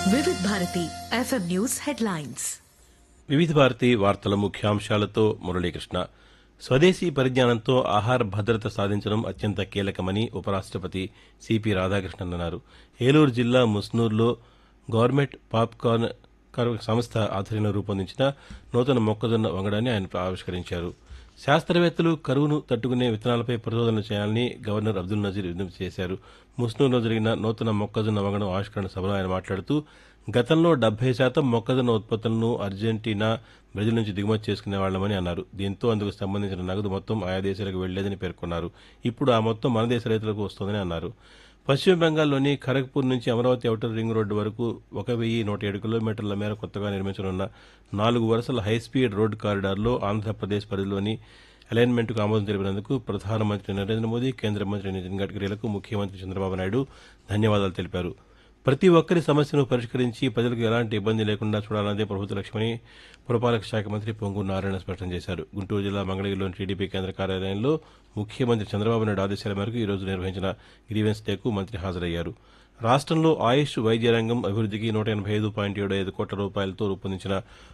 వివిధ Bharati FM news headlines వివిధ భారతి వార్తల ముఖ్యాంశాలతో మురళీకృష్ణ స్వదేశీ పరిజ్ఞానంతో ఆహార భద్రత సాధించడం అత్యంత కీలకమని ఉపరాష్టపతి సిపి రాధాకృష్ణన్ అన్నారు ఏలూరు జిల్లా ముస్నూరులో గవర్నమెంట్ పాప్కార్న్ కర్- సంస్థ ఆధ్వర్యంలో రూపొందించిన నూతన మొక్కజొన్న వంగడాన్ని ఆయన ఆవిష్కరించారు శాస్త్రవేత్తలు కరువును తట్టుకునే విత్తనాలపై పరిశోధనలు చేయాలని గవర్నర్ అబ్దుల్ నజీర్ విజ్ఞప్తి చేశారు ముస్నూరులో జరిగిన నూతన మొక్కజొన్న వంగడం ఆవిష్కరణ సభలో ఆయన మాట్లాడుతూ గతంలో డెబ్బై శాతం మొక్కజొన్న ఉత్పత్తులను అర్జెంటీనా బ్రెజిల్ నుంచి దిగుమతి చేసుకునే వాళ్లమని అన్నారు దీంతో అందుకు సంబంధించిన నగదు మొత్తం ఆయా దేశాలకు వెళ్లేదని పేర్కొన్నారు ఇప్పుడు ఆ మొత్తం మన దేశ రైతులకు వస్తోందని అన్నారు పశ్చిమ బెంగాల్లోని ఖరగ్పూర్ నుంచి అమరావతి ఔటర్ రింగ్ రోడ్డు వరకు ఒక వెయ్యి నూట ఏడు కిలోమీటర్ల మేర కొత్తగా నిర్మించనున్న నాలుగు వరుసల హైస్పీడ్ రోడ్డు కారిడార్లో ఆంధ్రప్రదేశ్ పరిధిలోని అలైన్మెంట్కు ఆమోదం తెలిపినందుకు ప్రధానమంత్రి నరేంద్ర మోదీ కేంద్ర మంత్రి నితిన్ గడ్కరీలకు ముఖ్యమంత్రి చంద్రబాబు నాయుడు ధన్యవాదాలు తెలిపారు ప్రతి ఒక్కరి సమస్యను పరిష్కరించి ప్రజలకు ఎలాంటి ఇబ్బంది లేకుండా చూడాలన్నదే ప్రభుత్వ లక్ష్యమని పురపాలక శాఖ మంత్రి పొంగూరు నారాయణ స్పష్టం చేశారు గుంటూరు జిల్లా మంగళగిరిలోని టీడీపీ కేంద్ర కార్యాలయంలో ముఖ్యమంత్రి చంద్రబాబు నాయుడు ఆదేశాల మేరకు ఈ రోజు నిర్వహించిన గ్రీవెన్స్ డేకు మంత్రి హాజరయ్యారు రాష్ట్రంలో ఆయుష్ వైద్య రంగం అభివృద్ధికి నూట ఎనభై ఐదు పాయింట్ ఏడు ఐదు కోట్ల రూపాయలతో రూపొందించిన